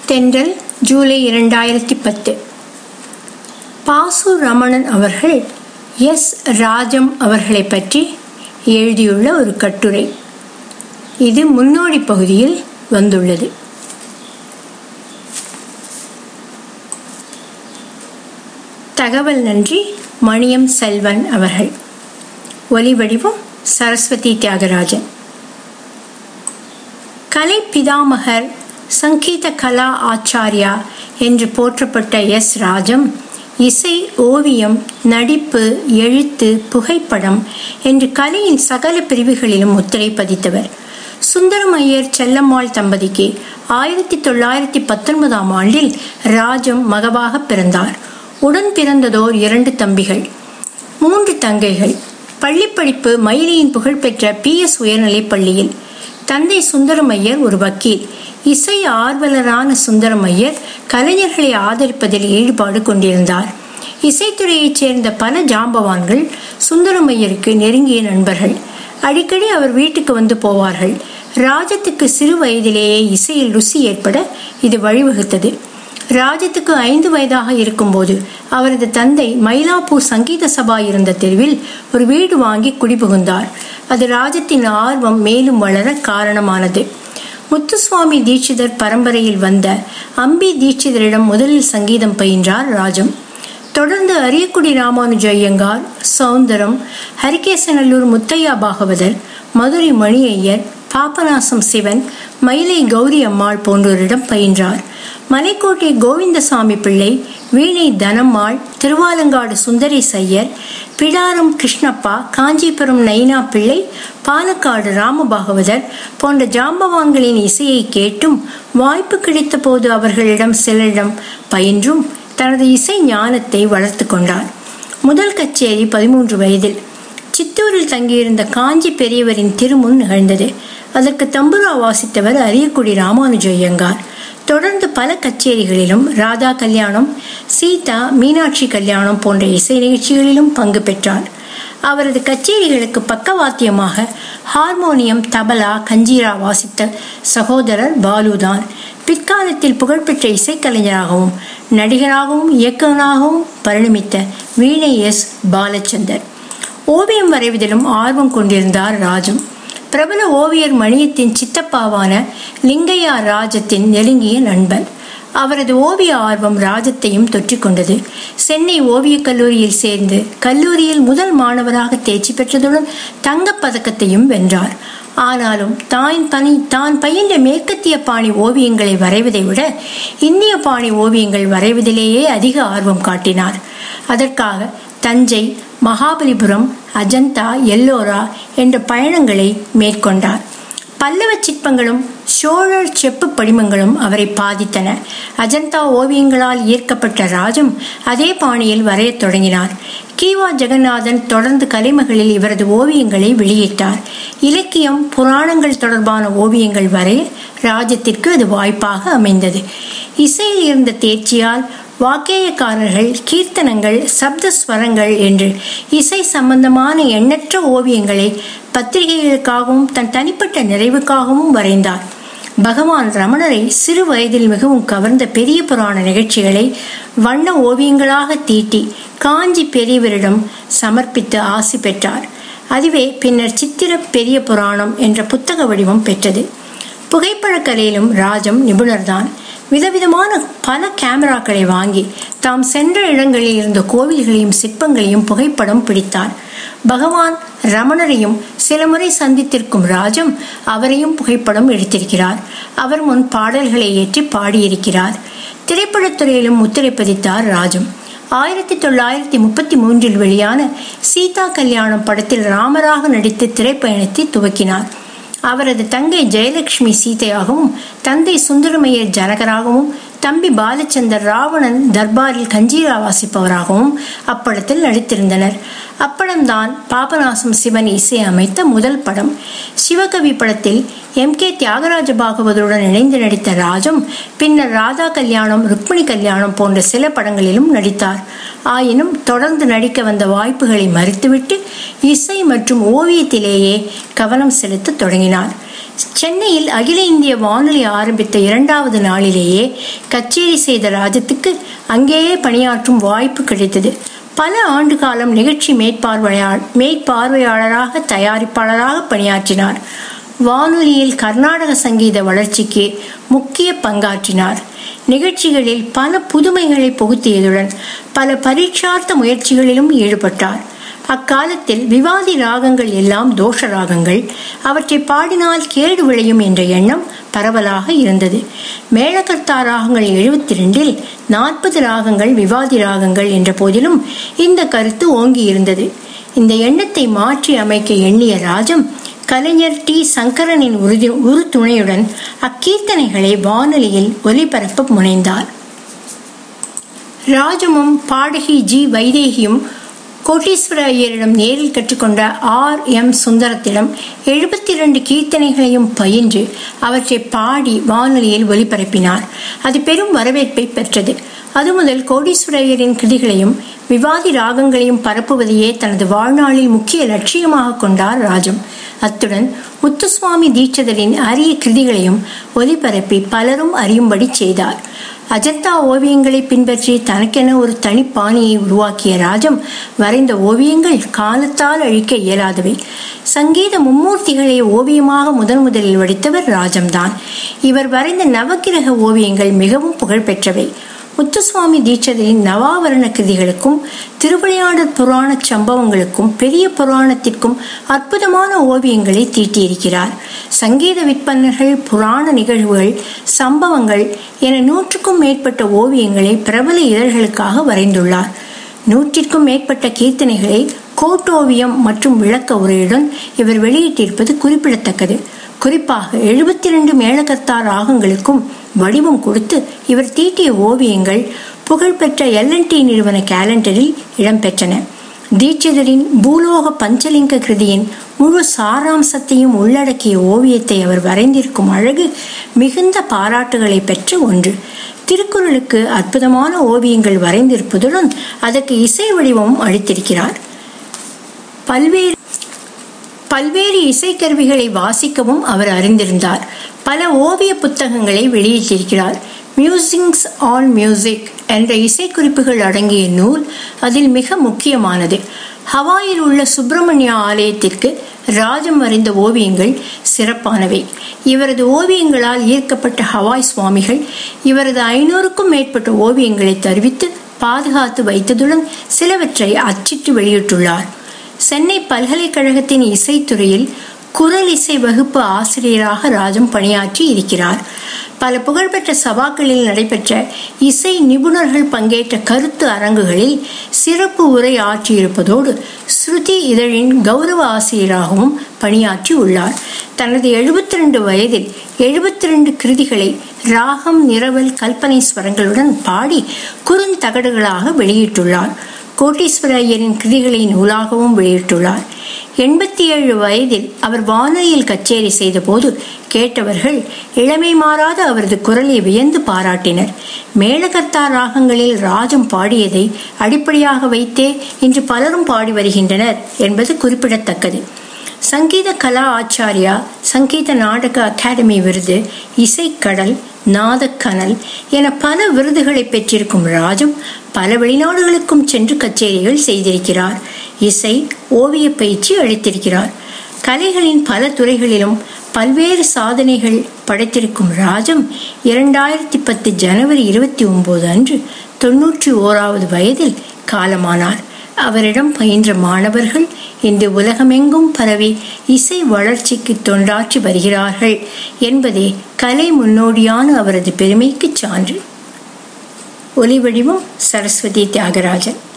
தென்றல் ஜூலை இரண்டாயிரத்தி பத்து பாசு ரமணன் அவர்கள் எஸ் ராஜம் அவர்களை பற்றி எழுதியுள்ள ஒரு கட்டுரை இது முன்னோடி பகுதியில் வந்துள்ளது தகவல் நன்றி மணியம் செல்வன் அவர்கள் ஒலி வடிவம் சரஸ்வதி தியாகராஜன் கலை பிதாமகர் சங்கீத கலா ஆச்சாரியா என்று போற்றப்பட்ட எஸ் ராஜம் இசை ஓவியம் நடிப்பு எழுத்து புகைப்படம் என்று கலையின் சகல பிரிவுகளிலும் முத்திரை பதித்தவர் சுந்தரம் ஐயர் செல்லம்மாள் தம்பதிக்கு ஆயிரத்தி தொள்ளாயிரத்தி பத்தொன்பதாம் ஆண்டில் ராஜம் மகவாக பிறந்தார் உடன் பிறந்ததோர் இரண்டு தம்பிகள் மூன்று தங்கைகள் பள்ளிப்படிப்பு மயிலியின் புகழ்பெற்ற பி எஸ் உயர்நிலைப் பள்ளியில் தந்தை சுந்தரமையர் ஒரு வக்கீல் இசை ஆர்வலரான சுந்தரமையர் கலைஞர்களை ஆதரிப்பதில் ஈடுபாடு கொண்டிருந்தார் இசைத்துறையைச் சேர்ந்த பல ஜாம்பவான்கள் சுந்தரமையருக்கு நெருங்கிய நண்பர்கள் அடிக்கடி அவர் வீட்டுக்கு வந்து போவார்கள் ராஜத்துக்கு சிறு வயதிலேயே இசையில் ருசி ஏற்பட இது வழிவகுத்தது ராஜத்துக்கு ஐந்து வயதாக இருக்கும்போது அவரது தந்தை மயிலாப்பூர் சங்கீத சபா இருந்த தெருவில் ஒரு வீடு வாங்கி குடிபுகுந்தார் அது ராஜத்தின் ஆர்வம் மேலும் வளர காரணமானது முத்துசுவாமி தீட்சிதர் பரம்பரையில் வந்த அம்பி தீட்சிதரிடம் முதலில் சங்கீதம் பயின்றார் ராஜம் தொடர்ந்து அரியக்குடி ராமானுஜ ஐயங்கார் சௌந்தரம் ஹரிகேசநல்லூர் முத்தையா பாகவதர் மதுரை மணி ஐயர் பாபநாசம் சிவன் மயிலை கௌரி அம்மாள் போன்றோரிடம் பயின்றார் மலைக்கோட்டை கோவிந்தசாமி பிள்ளை வீணை தனம்மாள் திருவாலங்காடு சுந்தரி சையர் பிடாரம் கிருஷ்ணப்பா காஞ்சிபுரம் நைனா பிள்ளை பாலக்காடு ராமபாகவதர் போன்ற ஜாம்பவான்களின் இசையை கேட்டும் வாய்ப்பு கிடைத்த போது அவர்களிடம் சிலரிடம் பயின்றும் தனது இசை ஞானத்தை வளர்த்து கொண்டார் முதல் கச்சேரி பதிமூன்று வயதில் சித்தூரில் தங்கியிருந்த காஞ்சி பெரியவரின் திருமுன் நிகழ்ந்தது அதற்கு தம்புரா வாசித்தவர் அரியக்குடி ராமானுஜ ஐயங்கார் தொடர்ந்து பல கச்சேரிகளிலும் ராதா கல்யாணம் சீதா மீனாட்சி கல்யாணம் போன்ற இசை நிகழ்ச்சிகளிலும் பங்கு பெற்றார் அவரது கச்சேரிகளுக்கு பக்கவாத்தியமாக ஹார்மோனியம் தபலா கஞ்சீரா வாசித்த சகோதரர் பாலுதான் பிற்காலத்தில் புகழ்பெற்ற இசைக்கலைஞராகவும் நடிகராகவும் இயக்குநராகவும் பரிணமித்த வீணை எஸ் பாலச்சந்தர் ஓவியம் வரைவதிலும் ஆர்வம் கொண்டிருந்தார் ராஜம் பிரபல ஓவியர் மணியத்தின் சித்தப்பாவான லிங்கையா ராஜத்தின் நெருங்கிய நண்பன் அவரது ஓவிய ஆர்வம் ராஜத்தையும் தொற்றிக்கொண்டது சென்னை ஓவியக் கல்லூரியில் சேர்ந்து கல்லூரியில் முதல் மாணவராக தேர்ச்சி பெற்றதுடன் தங்கப் பதக்கத்தையும் வென்றார் ஆனாலும் தான் பணி தான் பயின்ற மேற்கத்திய பாணி ஓவியங்களை வரைவதை விட இந்திய பாணி ஓவியங்கள் வரைவதிலேயே அதிக ஆர்வம் காட்டினார் அதற்காக தஞ்சை மகாபலிபுரம் அஜந்தா எல்லோரா என்ற பயணங்களை மேற்கொண்டார் பல்லவ சிற்பங்களும் சோழர் செப்பு படிமங்களும் அவரை பாதித்தன அஜந்தா ஓவியங்களால் ஈர்க்கப்பட்ட ராஜம் அதே பாணியில் வரையத் தொடங்கினார் கீவா ஜெகநாதன் தொடர்ந்து கலைமகளில் இவரது ஓவியங்களை வெளியிட்டார் இலக்கியம் புராணங்கள் தொடர்பான ஓவியங்கள் வரைய ராஜத்திற்கு அது வாய்ப்பாக அமைந்தது இசையில் இருந்த தேர்ச்சியால் வாக்கேயக்காரர்கள் கீர்த்தனங்கள் சப்த ஸ்வரங்கள் என்று இசை சம்பந்தமான எண்ணற்ற ஓவியங்களை பத்திரிகைகளுக்காகவும் தன் தனிப்பட்ட நிறைவுக்காகவும் வரைந்தார் பகவான் ரமணரை சிறு வயதில் மிகவும் கவர்ந்த பெரிய புராண நிகழ்ச்சிகளை வண்ண ஓவியங்களாக தீட்டி காஞ்சி பெரியவரிடம் சமர்ப்பித்து ஆசி பெற்றார் அதுவே பின்னர் சித்திர பெரிய புராணம் என்ற புத்தக வடிவம் பெற்றது புகைப்படக்கலையிலும் ராஜம் நிபுணர்தான் விதவிதமான பல கேமராக்களை வாங்கி தாம் சென்ற இடங்களில் இருந்த கோவில்களையும் சிற்பங்களையும் புகைப்படம் பிடித்தார் பகவான் ரமணரையும் சில முறை சந்தித்திருக்கும் ராஜம் அவரையும் புகைப்படம் எடுத்திருக்கிறார் அவர் முன் பாடல்களை ஏற்றி பாடியிருக்கிறார் திரைப்படத்துறையிலும் முத்திரை பதித்தார் ராஜம் ஆயிரத்தி தொள்ளாயிரத்தி முப்பத்தி மூன்றில் வெளியான சீதா கல்யாணம் படத்தில் ராமராக நடித்து திரைப்பயணத்தை துவக்கினார் அவரது தங்கை ஜெயலட்சுமி சீதையாகவும் தந்தை சுந்தரமையர் ஜனகராகவும் தம்பி பாலச்சந்தர் ராவணன் தர்பாரில் கஞ்சீரா வாசிப்பவராகவும் அப்படத்தில் நடித்திருந்தனர் அப்படம்தான் பாபநாசம் சிவன் இசை அமைத்த முதல் படம் சிவகவி படத்தில் எம் கே தியாகராஜ பாகவதருடன் இணைந்து நடித்த ராஜம் பின்னர் ராதா கல்யாணம் ருக்மிணி கல்யாணம் போன்ற சில படங்களிலும் நடித்தார் ஆயினும் தொடர்ந்து நடிக்க வந்த வாய்ப்புகளை மறுத்துவிட்டு இசை மற்றும் ஓவியத்திலேயே கவனம் செலுத்த தொடங்கினார் சென்னையில் அகில இந்திய வானொலி ஆரம்பித்த இரண்டாவது நாளிலேயே கச்சேரி செய்த ராஜத்துக்கு அங்கேயே பணியாற்றும் வாய்ப்பு கிடைத்தது பல ஆண்டு காலம் நிகழ்ச்சி மேற்பார்வையா மேற்பார்வையாளராக தயாரிப்பாளராக பணியாற்றினார் வானொலியில் கர்நாடக சங்கீத வளர்ச்சிக்கு முக்கிய பங்காற்றினார் நிகழ்ச்சிகளில் பல புதுமைகளை புகுத்தியதுடன் பல பரீட்சார்த்த முயற்சிகளிலும் ஈடுபட்டார் அக்காலத்தில் விவாதி ராகங்கள் எல்லாம் தோஷ ராகங்கள் அவற்றை பாடினால் கேடு விளையும் என்ற எண்ணம் பரவலாக இருந்தது மேளகர்த்தா ராகங்கள் எழுபத்தி ரெண்டில் நாற்பது ராகங்கள் விவாதி ராகங்கள் என்ற போதிலும் இந்த கருத்து ஓங்கி இருந்தது இந்த எண்ணத்தை மாற்றி அமைக்க எண்ணிய ராஜம் கலைஞர் டி சங்கரனின் உறுதி உரு துணையுடன் அக்கீர்த்தனைகளை வானொலியில் ஒலிபரப்ப முனைந்தார் ராஜமும் பாடகி ஜி வைதேகியும் கோட்டீஸ்வர ஐயரிடம் நேரில் கற்றுக்கொண்ட ஆர் எம் சுந்தரத்திடம் எழுபத்தி இரண்டு கீர்த்தனைகளையும் பயின்று அவற்றை பாடி வானொலியில் ஒலிபரப்பினார் அது பெரும் வரவேற்பை பெற்றது அது முதல் கோடீஸ்வர ஐயரின் கிருதிகளையும் விவாதி ராகங்களையும் பரப்புவதையே தனது வாழ்நாளில் முக்கிய லட்சியமாக கொண்டார் ராஜம் அத்துடன் முத்துசுவாமி தீட்சிதரின் அரிய கிருதிகளையும் ஒலிபரப்பி பலரும் அறியும்படி செய்தார் அஜந்தா ஓவியங்களை பின்பற்றி தனக்கென ஒரு தனிப்பாணியை உருவாக்கிய ராஜம் வரைந்த ஓவியங்கள் காலத்தால் அழிக்க இயலாதவை சங்கீத மும்மூர்த்திகளை ஓவியமாக முதன் முதலில் வடித்தவர் ராஜம்தான் இவர் வரைந்த நவக்கிரக ஓவியங்கள் மிகவும் புகழ்பெற்றவை முத்துசுவாமி தீட்சதரின் நவாவரண கிருதிகளுக்கும் திருவிளையாடற் புராண சம்பவங்களுக்கும் பெரிய புராணத்திற்கும் அற்புதமான ஓவியங்களை தீட்டியிருக்கிறார் சங்கீத விற்பனர்கள் புராண நிகழ்வுகள் சம்பவங்கள் என நூற்றுக்கும் மேற்பட்ட ஓவியங்களை பிரபல இதழ்களுக்காக வரைந்துள்ளார் நூற்றிற்கும் மேற்பட்ட கீர்த்தனைகளை கோட்டோவியம் மற்றும் விளக்க உரையுடன் இவர் வெளியிட்டிருப்பது குறிப்பிடத்தக்கது குறிப்பாக எழுபத்தி ரெண்டு மேளகர்த்தா ராகங்களுக்கும் வடிவம் கொடுத்து இவர் தீட்டிய ஓவியங்கள் புகழ்பெற்ற எல்என்டி நிறுவன கேலண்டரில் இடம்பெற்றன தீட்சிதரின் பூலோக பஞ்சலிங்க கிருதியின் முழு சாராம்சத்தையும் உள்ளடக்கிய ஓவியத்தை அவர் வரைந்திருக்கும் அழகு மிகுந்த பாராட்டுகளை பெற்ற ஒன்று திருக்குறளுக்கு அற்புதமான ஓவியங்கள் வரைந்திருப்பதுடன் அதற்கு இசை வடிவமும் அளித்திருக்கிறார் பல்வேறு பல்வேறு இசைக்கருவிகளை வாசிக்கவும் அவர் அறிந்திருந்தார் பல ஓவிய புத்தகங்களை வெளியிட்டிருக்கிறார் மியூசிங்ஸ் ஆன் மியூசிக் என்ற இசைக்குறிப்புகள் அடங்கிய நூல் அதில் மிக முக்கியமானது ஹவாயில் உள்ள சுப்பிரமணிய ஆலயத்திற்கு ராஜம் வரைந்த ஓவியங்கள் சிறப்பானவை இவரது ஓவியங்களால் ஈர்க்கப்பட்ட ஹவாய் சுவாமிகள் இவரது ஐநூறுக்கும் மேற்பட்ட ஓவியங்களை தருவித்து பாதுகாத்து வைத்ததுடன் சிலவற்றை அச்சிட்டு வெளியிட்டுள்ளார் சென்னை பல்கலைக்கழகத்தின் இசைத்துறையில் குரல் இசை வகுப்பு ஆசிரியராக ராஜம் பணியாற்றி இருக்கிறார் பல புகழ்பெற்ற சபாக்களில் நடைபெற்ற இசை நிபுணர்கள் பங்கேற்ற கருத்து அரங்குகளில் சிறப்பு உரை ஆற்றியிருப்பதோடு ஸ்ருதி இதழின் கௌரவ ஆசிரியராகவும் பணியாற்றி உள்ளார் தனது எழுபத்தி ரெண்டு வயதில் எழுபத்தி ரெண்டு கிருதிகளை ராகம் நிரவல் கல்பனை ஸ்வரங்களுடன் பாடி குறுந்தகடுகளாக வெளியிட்டுள்ளார் கோட்டீஸ்வர ஐயரின் கிருதிகளை நூலாகவும் வெளியிட்டுள்ளார் எண்பத்தி ஏழு வயதில் அவர் வானொலியில் கச்சேரி செய்தபோது கேட்டவர்கள் இளமை மாறாத அவரது குரலை வியந்து பாராட்டினர் மேளகர்த்தா ராகங்களில் ராஜம் பாடியதை அடிப்படையாக வைத்தே இன்று பலரும் பாடி வருகின்றனர் என்பது குறிப்பிடத்தக்கது சங்கீத கலா ஆச்சாரியா சங்கீத நாடக அகாடமி விருது இசைக்கடல் நாதக்கனல் என பல விருதுகளை பெற்றிருக்கும் ராஜம் பல வெளிநாடுகளுக்கும் சென்று கச்சேரிகள் செய்திருக்கிறார் இசை ஓவிய பயிற்சி அளித்திருக்கிறார் கலைகளின் பல துறைகளிலும் பல்வேறு சாதனைகள் படைத்திருக்கும் ராஜம் இரண்டாயிரத்தி பத்து ஜனவரி இருபத்தி ஒன்பது அன்று தொன்னூற்றி ஓராவது வயதில் காலமானார் அவரிடம் பயின்ற மாணவர்கள் இன்று உலகமெங்கும் பரவி இசை வளர்ச்சிக்கு தொண்டாற்றி வருகிறார்கள் என்பதே கலை முன்னோடியான அவரது பெருமைக்கு சான்று ஒலிவடிவம் சரஸ்வதி தியாகராஜன்